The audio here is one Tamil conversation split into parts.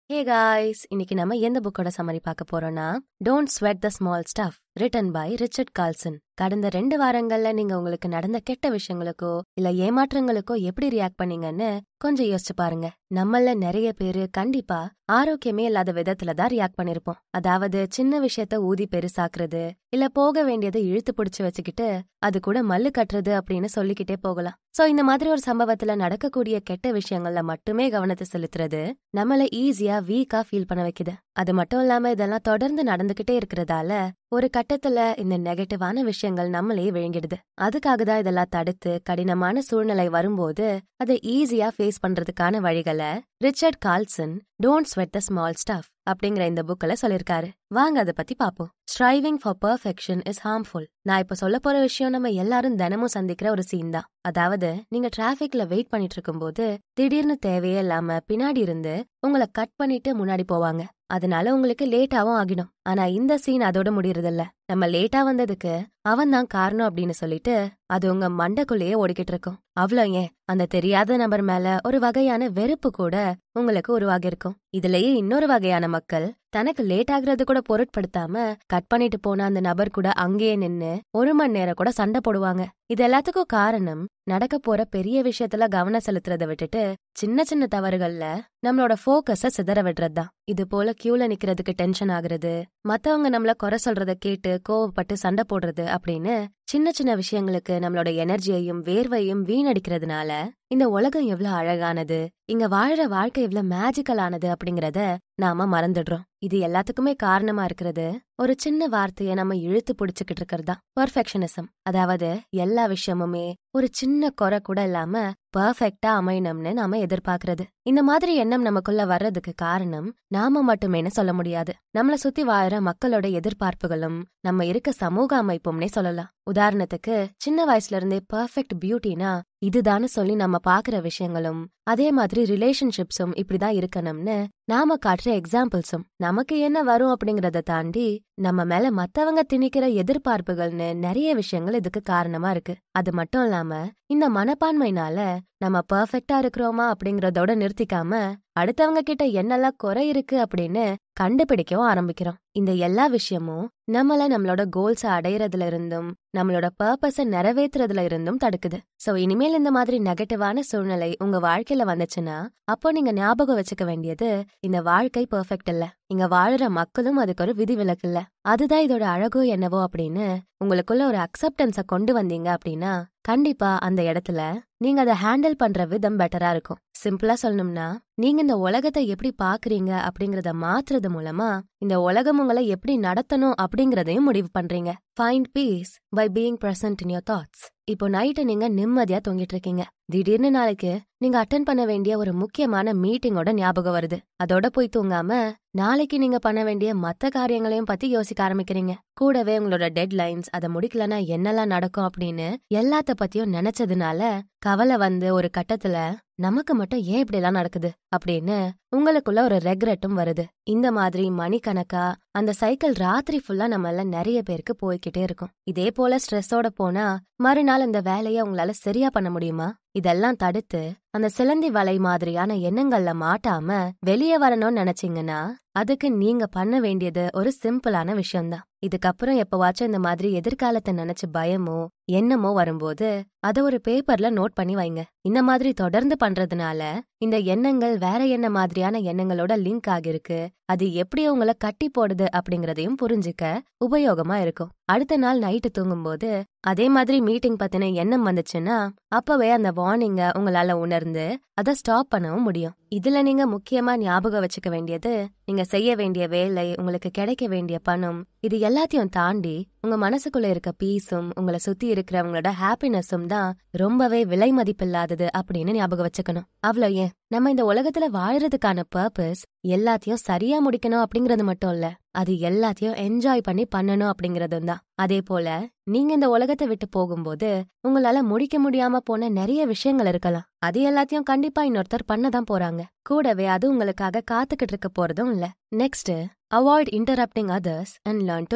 ஹே காய்ஸ் இன்னைக்கு நம்ம எந்த புக்கோட சம்மரி பார்க்க போறோம்னா don't sweat the small stuff written by Richard Carlson கடந்த ரெண்டு வாரங்கள்ல நீங்க உங்களுக்கு நடந்த கெட்ட விஷயங்களுக்கோ இல்ல ஏமாற்றங்களுக்கோ எப்படி ரியாக்ட் பண்ணீங்கன்னு கொஞ்சம் யோசிச்சு பாருங்க நம்மள நிறைய பேரு கண்டிப்பா ஆரோக்கியமே இல்லாத விதத்துல தான் ரியாக்ட் பண்ணிருப்போம் அதாவது சின்ன விஷயத்த ஊதி பெருசாக்குறது இல்ல போக வேண்டியதை இழுத்து பிடிச்சு வச்சுக்கிட்டு அது கூட மல்லு கட்டுறது அப்படின்னு சொல்லிக்கிட்டே போகலாம் சோ இந்த மாதிரி ஒரு சம்பவத்துல நடக்கக்கூடிய கெட்ட விஷயங்கள்ல மட்டுமே கவனத்தை செலுத்துறது நம்மள ஈஸியா வீக்கா ஃபீல் பண்ண வைக்குது அது மட்டும் இல்லாம இதெல்லாம் தொடர்ந்து நடந்துகிட்டே இருக்கிறதால ஒரு கட்டத்துல இந்த நெகட்டிவான விஷயங்கள் நம்மளையே விழுங்கிடுது அதுக்காக தான் இதெல்லாம் தடுத்து கடினமான சூழ்நிலை வரும்போது அதை ஈஸியா ஃபேஸ் பண்றதுக்கான வழிகளை Richard Carlson don't sweat the small stuff அப்படிங்கிற இந்த புக்ல சொல்லிருக்காரு வாங்க அதை பத்தி பாப்போம் striving for perfection is harmful நான் இப்ப சொல்ல போற விஷயம் நம்ம எல்லாரும் தினமும் சந்திக்கிற ஒரு சீன் தான் அதாவது நீங்க டிராபிக்ல வெயிட் பண்ணிட்டு இருக்கும்போது திடீர்னு தேவையே இல்லாம பின்னாடி இருந்து உங்களை கட் பண்ணிட்டு முன்னாடி போவாங்க அதனால உங்களுக்கு லேட்டாவும் ஆகிடும் ஆனா இந்த சீன் அதோட முடியறதில்ல நம்ம லேட்டா வந்ததுக்கு அவன் தான் காரணம் அப்படின்னு சொல்லிட்டு அது உங்க மண்டைக்குள்ளேயே ஓடிக்கிட்டு இருக்கும் அவ்வளோ ஏன் அந்த தெரியாத நபர் மேல ஒரு வகையான வெறுப்பு கூட உங்களுக்கு உருவாகி இருக்கும் இதுலயே இன்னொரு வகையான மக்கள் தனக்கு லேட் ஆகுறது கூட பொருட்படுத்தாம கட் பண்ணிட்டு போன அந்த நபர் கூட அங்கேயே நின்னு ஒரு மணி நேரம் கூட சண்டை போடுவாங்க இது எல்லாத்துக்கும் காரணம் நடக்க போற பெரிய விஷயத்துல கவனம் செலுத்துறத விட்டுட்டு சின்ன சின்ன தவறுகள்ல நம்மளோட போக்கஸ சிதற விடுறதுதான் இது போல கியூல நிக்கிறதுக்கு டென்ஷன் ஆகுறது மத்தவங்க நம்மள குறை சொல்றத கேட்டு கோவப்பட்டு சண்டை போடுறது அப்படின்னு சின்ன சின்ன விஷயங்களுக்கு நம்மளோட எனர்ஜியையும் வேர்வையும் வீணடிக்கிறதுனால இந்த உலகம் எவ்வளவு அழகானது இங்க வாழற வாழ்க்கை எவ்வளவு மேஜிக்கலானது அப்படிங்கறத நாம மறந்துடுறோம் இது எல்லாத்துக்குமே காரணமா இருக்கிறது ஒரு சின்ன வார்த்தைய நம்ம இழுத்து பிடிச்சுக்கிட்டு இருக்கிறது தான் பர்ஃபெக்ஷனிசம் அதாவது எல்லா விஷயமுமே ஒரு சின்ன குறை கூட இல்லாம பர்ஃபெக்டா அமையணும்னு நாம எதிர்பார்க்கறது இந்த மாதிரி எண்ணம் நமக்குள்ள வர்றதுக்கு காரணம் நாம மட்டுமேனு சொல்ல முடியாது நம்மள சுத்தி வாழற மக்களோட எதிர்பார்ப்புகளும் நம்ம இருக்க சமூக அமைப்பும்னே சொல்லலாம் உதாரணத்துக்கு சின்ன வயசுல இருந்தே பர்ஃபெக்ட் பியூட்டினா இதுதான்னு சொல்லி நம்ம பாக்குற விஷயங்களும் அதே மாதிரி ரிலேஷன்ஷிப்ஸும் இப்படிதான் இருக்கணும்னு நாம காட்டுற எக்ஸாம்பிள்ஸும் நமக்கு என்ன வரும் அப்படிங்கறத தாண்டி நம்ம மேல மத்தவங்க திணிக்கிற எதிர்பார்ப்புகள்னு நிறைய விஷயங்கள் இதுக்கு காரணமா இருக்கு அது மட்டும் இல்லாம இந்த மனப்பான்மைனால நம்ம பர்ஃபெக்டா இருக்கிறோமா அப்படிங்கறதோட நிறுத்திக்காம அடுத்தவங்க கிட்ட என்னெல்லாம் குறை இருக்கு அப்படின்னு கண்டுபிடிக்கவும் ஆரம்பிக்கிறோம் இந்த எல்லா விஷயமும் நம்மள நம்மளோட கோல்ஸ அடையறதுல இருந்தும் நம்மளோட பர்பஸ நிறைவேற்றுறதுல இருந்தும் தடுக்குது சோ இனிமேல் இந்த மாதிரி நெகட்டிவான சூழ்நிலை உங்க வாழ்க்கையில வந்துச்சுன்னா அப்போ நீங்க ஞாபகம் வச்சுக்க வேண்டியது இந்த வாழ்க்கை பெர்ஃபெக்ட் இல்ல இங்க வாழுற மக்களும் அதுக்கு ஒரு விதிவிலக்கு இல்ல அதுதான் இதோட அழகோ என்னவோ அப்படின்னு உங்களுக்குள்ள ஒரு அக்செப்டன்ஸ கொண்டு வந்தீங்க அப்படின்னா கண்டிப்பா அந்த இடத்துல நீங்க அதை ஹேண்டில் பண்ற விதம் பெட்டரா இருக்கும் சிம்பிளா சொல்லணும்னா நீங்க இந்த உலகத்தை எப்படி பாக்குறீங்க அப்படிங்கறத மாத்துறது மூலமா இந்த உலகம் உங்களை எப்படி நடத்தணும் அப்படிங்கறதையும் முடிவு பண்றீங்க find peace by being present in your thoughts இப்போ நைட்டு நீங்க நிம்மதியா தூங்கிட்டு இருக்கீங்க திடீர்னு நாளைக்கு நீங்க அட்டன் பண்ண வேண்டிய ஒரு முக்கியமான மீட்டிங்கோட ஞாபகம் வருது அதோட போய் தூங்காம நாளைக்கு நீங்க பண்ண வேண்டிய மத்த காரியங்களையும் பத்தி யோசிக்க ஆரம்பிக்கிறீங்க கூடவே உங்களோட டெட்லைன்ஸ் அதை முடிக்கலனா என்னெல்லாம் நடக்கும் அப்படின்னு எல்லாத்த பத்தியும் நினைச்சதுனால கவலை வந்து ஒரு கட்டத்துல நமக்கு மட்டும் ஏன் இப்படி எல்லாம் நடக்குது அப்படின்னு உங்களுக்குள்ள ஒரு ரெக்ரெட்டும் வருது இந்த மாதிரி மணிக்கணக்கா அந்த சைக்கிள் ராத்திரி ஃபுல்லா நம்மள நிறைய பேருக்கு போய்கிட்டே இருக்கும் இதே போல ஸ்ட்ரெஸ்ஸோட போனா மறுநாள் அந்த வேலையை உங்களால சரியா பண்ண முடியுமா இதெல்லாம் தடுத்து அந்த சிலந்தி வலை மாதிரியான எண்ணங்கள்ல மாட்டாம வெளியே வரணும்னு நினைச்சீங்கன்னா அதுக்கு நீங்க பண்ண வேண்டியது ஒரு சிம்பிளான விஷயம்தான் இதுக்கப்புறம் எப்பவாச்சும் இந்த மாதிரி எதிர்காலத்தை நினைச்சு பயமோ எண்ணமோ வரும்போது அத ஒரு பேப்பர்ல நோட் பண்ணி வைங்க இந்த மாதிரி தொடர்ந்து பண்றதுனால இந்த எண்ணங்கள் வேற என்ன மாதிரியான எண்ணங்களோட லிங்க் ஆகிருக்கு அது எப்படி உங்களை கட்டி போடுது அப்படிங்கறதையும் புரிஞ்சுக்க உபயோகமா இருக்கும் அடுத்த நாள் நைட்டு தூங்கும்போது அதே மாதிரி மீட்டிங் பத்தின எண்ணம் வந்துச்சுன்னா அப்பவே அந்த வார்னிங்க உங்களால உணர்ந்து அதை ஸ்டாப் பண்ணவும் முடியும் இதுல நீங்க முக்கியமா ஞாபகம் வச்சுக்க வேண்டியது நீங்க செய்ய வேண்டிய வேலை உங்களுக்கு கிடைக்க வேண்டிய பணம் இது எல்லாத்தையும் தாண்டி உங்க மனசுக்குள்ள இருக்க பீஸும் உங்களை சுத்தி இருக்கிறவங்களோட ஹாப்பினஸும் தான் ரொம்பவே விலை மதிப்பில்லாதது அப்படின்னு ஞாபகம் வச்சுக்கணும் அவ்வளோ ஏன் நம்ம இந்த உலகத்துல வாழறதுக்கான பர்பஸ் எல்லாத்தையும் சரியா முடிக்கணும் அப்படிங்கறது மட்டும் இல்ல அது எல்லாத்தையும் என்ஜாய் பண்ணி பண்ணணும் அப்படிங்கறதும் தான் அதே போல நீங்க இந்த உலகத்தை விட்டு போகும்போது உங்களால முடிக்க முடியாம போன நிறைய விஷயங்கள் இருக்கலாம் அது எல்லாத்தையும் கண்டிப்பா இன்னொருத்தர் பண்ணதான் போறாங்க கூடவே அது உங்களுக்காக காத்துக்கிட்டு இருக்க போறதும் இல்ல next avoid interrupting others and learn to listen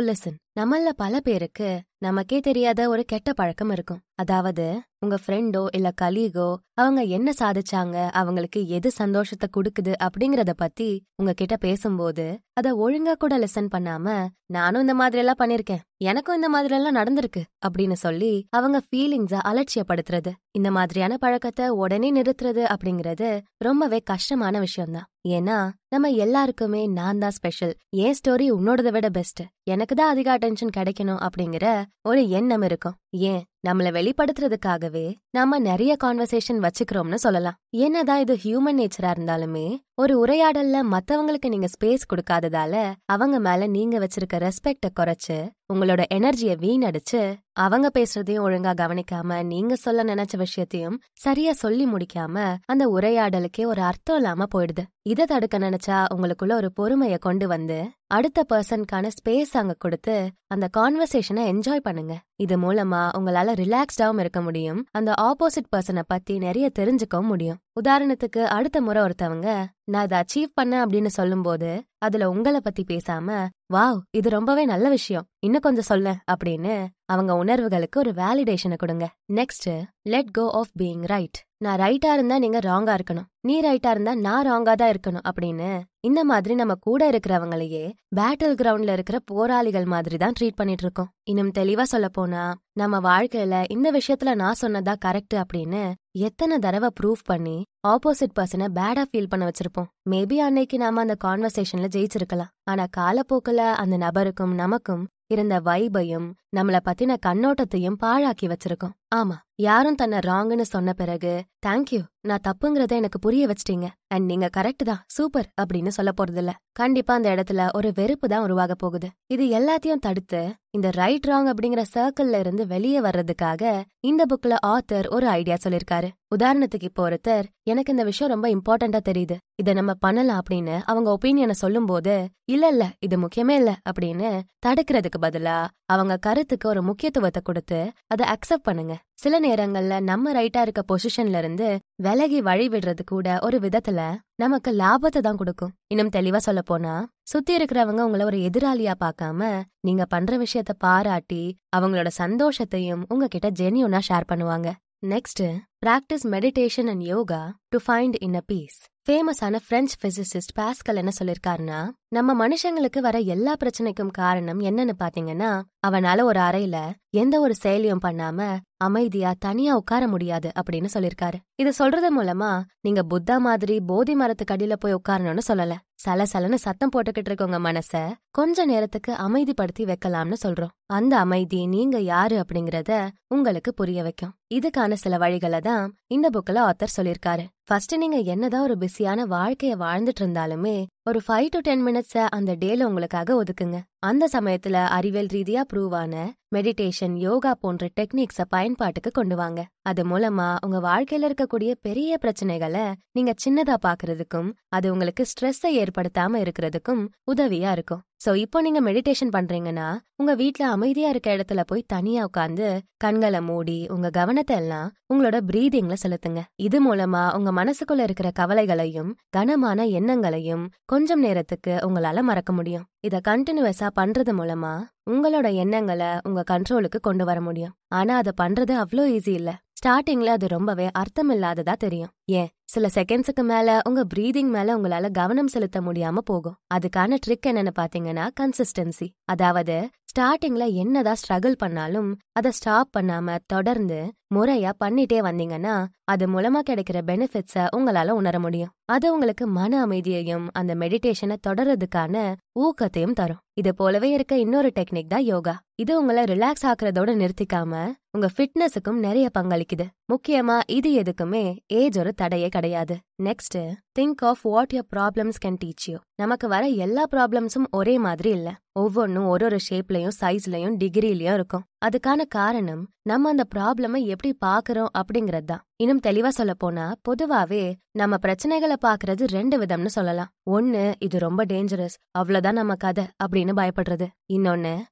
நம்மள பல பேருக்கு நமக்கே தெரியாத ஒரு கெட்ட பழக்கம் இருக்கும் அதாவது உங்க ஃப்ரெண்டோ இல்ல கலீகோ அவங்க என்ன சாதிச்சாங்க அவங்களுக்கு எது சந்தோஷத்தை கொடுக்குது அப்படிங்கறத பத்தி உங்ககிட்ட பேசும்போது அத ஒழுங்கா கூட லிசன் பண்ணாம நானும் இந்த மாதிரி எல்லாம் பண்ணிருக்கேன் எனக்கும் இந்த மாதிரி எல்லாம் நடந்திருக்கு அப்படின்னு சொல்லி அவங்க ஃபீலிங்ஸ அலட்சியப்படுத்துறது இந்த மாதிரியான பழக்கத்தை உடனே நிறுத்துறது அப்படிங்கறது ரொம்பவே கஷ்டமான விஷயம்தான் ஏன்னா நம்ம எல்லாருக்குமே நான் தான் ஸ்பெஷல் ஏன் ஸ்டோரி உன்னோடதை விட பெஸ்ட் எனக்கு தான் அதிக அட்டென்ஷன் கிடைக்கணும் அப்படிங்கிற ஒரு எண்ணம் இருக்கும் ஏன் நம்மள வெளிப்படுத்துறதுக்காகவே நாம நிறைய கான்வர்சேஷன் வச்சுக்கிறோம்னு சொல்லலாம் என்னதான் இது ஹியூமன் நேச்சரா இருந்தாலுமே ஒரு உரையாடல்ல மத்தவங்களுக்கு நீங்க ஸ்பேஸ் கொடுக்காததால அவங்க மேல நீங்க வச்சிருக்க ரெஸ்பெக்ட குறைச்சு உங்களோட எனர்ஜிய வீணடிச்சு அவங்க பேசுறதையும் ஒழுங்கா கவனிக்காம நீங்க சொல்ல நினைச்ச விஷயத்தையும் சரியா சொல்லி முடிக்காம அந்த உரையாடலுக்கே ஒரு அர்த்தம் இல்லாம போயிடுது இதை தடுக்க நினைச்சா உங்களுக்குள்ள ஒரு பொறுமைய கொண்டு வந்து அடுத்த பர்சனுக்கான ஸ்பேஸ் அங்க கொடுத்து அந்த கான்வர்சேஷனை என்ஜாய் பண்ணுங்க இது மூலமா உங்களால ரிலாக்ஸ்டாவும் இருக்க முடியும் அந்த ஆப்போசிட் பர்சனை பத்தி நிறைய தெரிஞ்சுக்கவும் முடியும் உதாரணத்துக்கு அடுத்த முறை ஒருத்தவங்க நான் இதை அச்சீவ் பண்ணேன் அப்படின்னு சொல்லும்போது அதுல உங்களை பத்தி பேசாம வாவ் இது ரொம்பவே நல்ல விஷயம் இன்னும் கொஞ்சம் சொல்ல அப்படின்னு அவங்க உணர்வுகளுக்கு ஒரு வேலிடேஷனை கொடுங்க next let go of being right நான் ரைட்டா இருந்தா நீங்க ராங்கா இருக்கணும் நீ ரைட்டா இருந்தா நான் ராங்கா தான் இருக்கணும் அப்படின்னு இந்த மாதிரி நம்ம கூட இருக்கிறவங்களையே பேட்டில் கிரவுண்ட்ல இருக்கிற போராளிகள் மாதிரி தான் ட்ரீட் பண்ணிட்டு இருக்கோம் இன்னும் தெளிவா சொல்ல போனா நம்ம வாழ்க்கையில இந்த விஷயத்துல நான் சொன்னதா கரெக்ட் அப்படின்னு எத்தனை தடவை ப்ரூவ் பண்ணி ஆப்போசிட் பர்சனை பேடா ஃபீல் பண்ண வச்சிருப்போம் மேபி அன்னைக்கு நாம அந்த கான்வர்சேஷன்ல ஜெயிச்சிருக்கலாம் ஆனா காலப்போக்குல அந்த நபருக்கும் நமக்கும் இருந்த வைபையும் நம்மள பத்தின கண்ணோட்டத்தையும் பாழாக்கி வச்சிருக்கோம் ஆமா யாரும் தன்னை ராங்குன்னு சொன்ன பிறகு தேங்க்யூ நான் தப்புங்கிறத எனக்கு புரிய வச்சிட்டீங்க அண்ட் நீங்க கரெக்ட் தான் சூப்பர் அப்படின்னு சொல்ல போறதில்ல கண்டிப்பா அந்த இடத்துல ஒரு வெறுப்பு தான் உருவாக போகுது இது எல்லாத்தையும் தடுத்து இந்த ரைட் ராங் அப்படிங்கிற சர்க்கிள்ல இருந்து வெளியே வர்றதுக்காக இந்த புக்ல ஆத்தர் ஒரு ஐடியா சொல்லிருக்காரு உதாரணத்துக்கு இப்போ ஒருத்தர் எனக்கு இந்த விஷயம் ரொம்ப இம்பார்ட்டண்டா தெரியுது இத நம்ம பண்ணலாம் அப்படின்னு அவங்க ஒப்பீனியனை சொல்லும் போது இல்ல இல்ல இது முக்கியமே இல்ல அப்படின்னு தடுக்கிறதுக்கு பதிலா அவங்க கருத்துக்கு ஒரு முக்கியத்துவத்தை கொடுத்து அதை அக்செப்ட் பண்ணுங்க சில நேரங்கள்ல நம்ம ரைட்டா இருக்க பொசிஷன்ல இருந்து விலகி வழி விடுறது கூட ஒரு விதத்துல நமக்கு லாபத்தை தான் கொடுக்கும் இன்னும் தெளிவா சொல்ல போனா சுத்தி இருக்கிறவங்க உங்களை ஒரு எதிராளியா பார்க்காம நீங்க பண்ற விஷயத்த பாராட்டி அவங்களோட சந்தோஷத்தையும் உங்ககிட்ட ஜெனியூனா ஷேர் பண்ணுவாங்க next practice meditation and yoga to find in a peace ஃபேமஸான பிரெஞ்ச் பிசிசிஸ்ட் பாஸ்கல் என்ன சொல்லிருக்காருன்னா நம்ம மனுஷங்களுக்கு வர எல்லா பிரச்சனைக்கும் காரணம் என்னன்னு பாத்தீங்கன்னா அவனால ஒரு அறையில எந்த ஒரு செயலியும் பண்ணாம அமைதியா தனியா உட்கார முடியாது அப்படின்னு சொல்லிருக்காரு இது சொல்றது மூலமா நீங்க புத்தா மாதிரி போதி மரத்துக்கு அடியில போய் உட்காரணும்னு சொல்லல சலசலன்னு சத்தம் போட்டுக்கிட்டு இருக்கவங்க மனச கொஞ்ச நேரத்துக்கு அமைதிப்படுத்தி வைக்கலாம்னு சொல்றோம் அந்த அமைதி நீங்க யாரு அப்படிங்கறத உங்களுக்கு புரிய வைக்கும் இதுக்கான சில வழிகளை தான் இந்த புக்ல ஆத்தர் சொல்லிருக்காரு ஃபர்ஸ்ட் நீங்க என்னதான் ஒரு பிஸியான வாழ்க்கைய வாழ்ந்துட்டு இருந்தாலுமே ஒரு ஃபைவ் டு டென் மினிட்ஸ அந்த டேல உங்களுக்காக ஒதுக்குங்க அந்த சமயத்துல அறிவியல் ரீதியா ப்ரூவ் ஆன மெடிடேஷன் யோகா போன்ற டெக்னிக்ஸ பயன்பாட்டுக்கு கொண்டு வாங்க அது மூலமா உங்க வாழ்க்கையில இருக்கக்கூடிய பெரிய பிரச்சனைகளை நீங்க சின்னதா பாக்குறதுக்கும் அது உங்களுக்கு ஸ்ட்ரெஸ்ஸை ஏற்படுத்தாம இருக்கிறதுக்கும் உதவியா இருக்கும் சோ இப்போ நீங்க மெடிடேஷன் பண்றீங்கன்னா உங்க வீட்ல அமைதியா இருக்க இடத்துல போய் தனியா உட்காந்து கண்களை மூடி உங்க கவனத்தை எல்லாம் உங்களோட பிரீதிங்ல செலுத்துங்க இது மூலமா உங்க மனசுக்குள்ள இருக்கிற கவலைகளையும் கனமான எண்ணங்களையும் கொஞ்சம் நேரத்துக்கு உங்களால மறக்க முடியும் இத கண்டினியூஸா பண்றது மூலமா உங்களோட எண்ணங்களை உங்க கண்ட்ரோலுக்கு கொண்டு வர முடியும் ஆனா அதை பண்றது அவ்வளோ ஈஸி இல்ல ஸ்டார்டிங்ல அது ரொம்பவே அர்த்தமில்லாததா தெரியும் ஏன் சில செகண்ட்ஸுக்கு மேல உங்க பிரீதிங் மேல உங்களால கவனம் செலுத்த முடியாம போகும் அதுக்கான ட்ரிக் என்னன்னு பாத்தீங்கன்னா கன்சிஸ்டன்சி அதாவது ஸ்டார்டிங்ல என்னதான் ஸ்ட்ரகிள் பண்ணாலும் அதை ஸ்டாப் பண்ணாம தொடர்ந்து முறையா பண்ணிட்டே வந்தீங்கன்னா அது மூலமா கிடைக்கிற பெனிஃபிட்ஸ உங்களால உணர முடியும் அது உங்களுக்கு மன அமைதியையும் அந்த மெடிடேஷனை தொடர்றதுக்கான ஊக்கத்தையும் தரும் இது போலவே இருக்க இன்னொரு டெக்னிக் தான் யோகா இது உங்களை ரிலாக்ஸ் ஆக்குறதோட நிறுத்திக்காம உங்க ஃபிட்னஸுக்கும் நிறைய பங்களிக்குது முக்கியமா இது எதுக்குமே ஏஜ் ஒரு தடையே கிடையாது next think of what your problems can teach you நமக்கு வர எல்லா ப்ராப்ளம்ஸும் ஒரே மாதிரி இல்ல ஒவ்வொன்றும் ஒரு ஒரு ஷேப்லயும் சைஸ்லயும் டிகிரிலயும் இருக்கும் அதுக்கான காரணம் நம்ம அந்த ப்ராப்ளமை எப்படி பாக்குறோம் அப்படிங்கறது தான் இன்னும் தெளிவா சொல்ல போனா பொதுவாவே நம்ம பிரச்சனைகளை பாக்குறது ரெண்டு விதம்னு சொல்லலாம் ஒன்னு இது ரொம்ப டேஞ்சரஸ் அவ்வளவுதான் நம்ம கதை அப்படின்னு பயப்படுறது இன்னொன்னு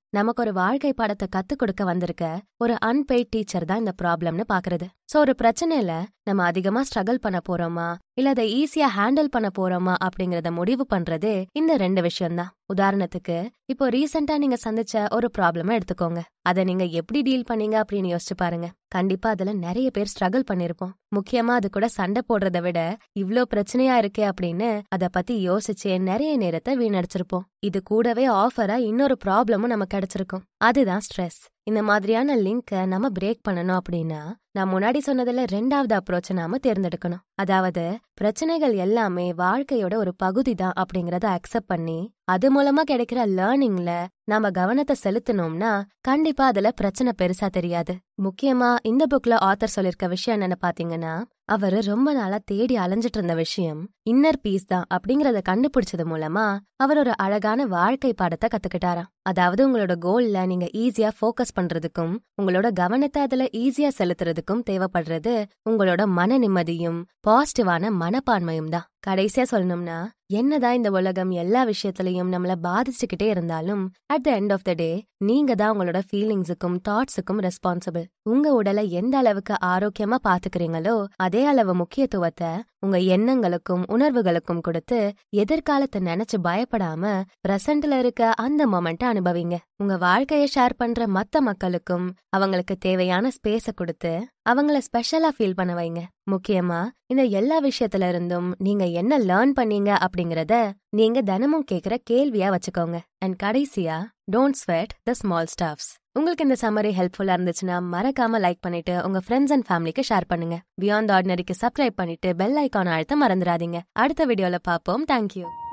நமக்கு ஒரு வாழ்க்கை பாடத்தை கத்துக் கொடுக்க வந்திருக்க ஒரு அன்பெய்ட் டீச்சர் தான் இந்த ப்ராப்ளம்னு பாக்குறது சோ ஒரு பிரச்சனையில நம்ம அதிகமா ஸ்ட்ரகிள் பண்ண போறோமா இல்ல அதை ஈஸியா ஹேண்டில் பண்ண போறோமா அப்படிங்கறத முடிவு பண்றதே இந்த ரெண்டு விஷயம்தான் உதாரணத்துக்கு இப்போ ரீசெண்டா நீங்க சந்திச்ச ஒரு ப்ராப்ளமா எடுத்துக்கோங்க அதை நீங்க எப்படி டீல் பண்ணீங்க அப்படின்னு யோசிச்சு பாருங்க கண்டிப்பா அதுல நிறைய பேர் ஸ்ட்ரகிள் பண்ணிருப்போம் முக்கியமா அது கூட சண்டை போடுறத விட இவ்ளோ பிரச்சனையா இருக்கே அப்படின்னு அத பத்தி யோசிச்சே நிறைய நேரத்தை வீணடிச்சிருப்போம் இது கூடவே ஆஃபரா இன்னொரு ப்ராப்ளமும் நமக்கு கிடைச்சிருக்கும் அதுதான் ஸ்ட்ரெஸ் இந்த மாதிரியான லிங்க நம்ம பிரேக் பண்ணணும் அப்படின்னா நான் முன்னாடி சொன்னதுல ரெண்டாவது அப்ரோச்சை நாம தேர்ந்தெடுக்கணும் அதாவது பிரச்சனைகள் எல்லாமே வாழ்க்கையோட ஒரு பகுதி தான் அப்படிங்கறத அக்செப்ட் பண்ணி அது மூலமா கிடைக்கிற லேர்னிங்ல நாம கவனத்தை செலுத்தணும்னா கண்டிப்பா அதுல பிரச்சனை பெருசா தெரியாது முக்கியமா இந்த புக்ல ஆத்தர் சொல்லிருக்க விஷயம் என்னன்னு பாத்தீங்கன்னா அவரு ரொம்ப நாளா தேடி அலைஞ்சிட்டு இருந்த விஷயம் இன்னர் பீஸ் தான் அப்படிங்கறத கண்டுபிடிச்சது மூலமா அவர் ஒரு அழகான வாழ்க்கை பாடத்தை கத்துக்கிட்டாராம் அதாவது உங்களோட கோல்ல நீங்க ஈஸியா ஃபோக்கஸ் பண்றதுக்கும் உங்களோட கவனத்தை அதுல ஈஸியா செலுத்துறதுக்கும் தேவைப்படுறது உங்களோட மன நிம்மதியும் பாசிட்டிவான மனப்பான்மையும் தான் கடைசியா சொல்லணும்னா என்னதான் இந்த உலகம் எல்லா விஷயத்திலையும் நம்மள பாதிச்சுக்கிட்டே இருந்தாலும் at the end of the day நீங்க தான் உங்களோட ஃபீலிங்ஸுக்கும் தாட்ஸுக்கும் ரெஸ்பான்சிபிள் உங்க உடலை எந்த அளவுக்கு ஆரோக்கியமா பாத்துக்கிறீங்களோ அதே அளவு முக்கியத்துவத்தை உங்க எண்ணங்களுக்கும் உணர்வுகளுக்கும் கொடுத்து எதிர்காலத்தை நினைச்சு பயப்படாம பிரசன்ட்ல இருக்க அந்த மொமெண்ட்டை அனுபவிங்க உங்க வாழ்க்கைய ஷேர் பண்ற மத்த மக்களுக்கும் அவங்களுக்கு தேவையான ஸ்பேஸ கொடுத்து அவங்கள ஸ்பெஷலா ஃபீல் பண்ண வைங்க முக்கியமா இந்த எல்லா விஷயத்துல இருந்தும் நீங்க என்ன லேர்ன் பண்ணீங்க அப்படிங்கறத நீங்க தினமும் கேக்குற கேள்வியா வச்சுக்கோங்க அண்ட் கடைசியா don't sweat the small stuffs உங்களுக்கு இந்த சம்மரி ஹெல்ப்ஃபுல்லா இருந்துச்சுன்னா மறக்காம லைக் பண்ணிட்டு உங்க ஃப்ரெண்ட்ஸ் அண்ட் ஃபேமிலிக்கு ஷேர் பண்ணுங்க பியாண்ட் ஆர்டினரிக்கு சப்ஸ்கிரைப் பண்ணிட்டு பெல் ஐக்கான் அழுத்த மறந்துடாதீங்க அடுத்த வீடியோல பாப்போம் தேங்க்யூ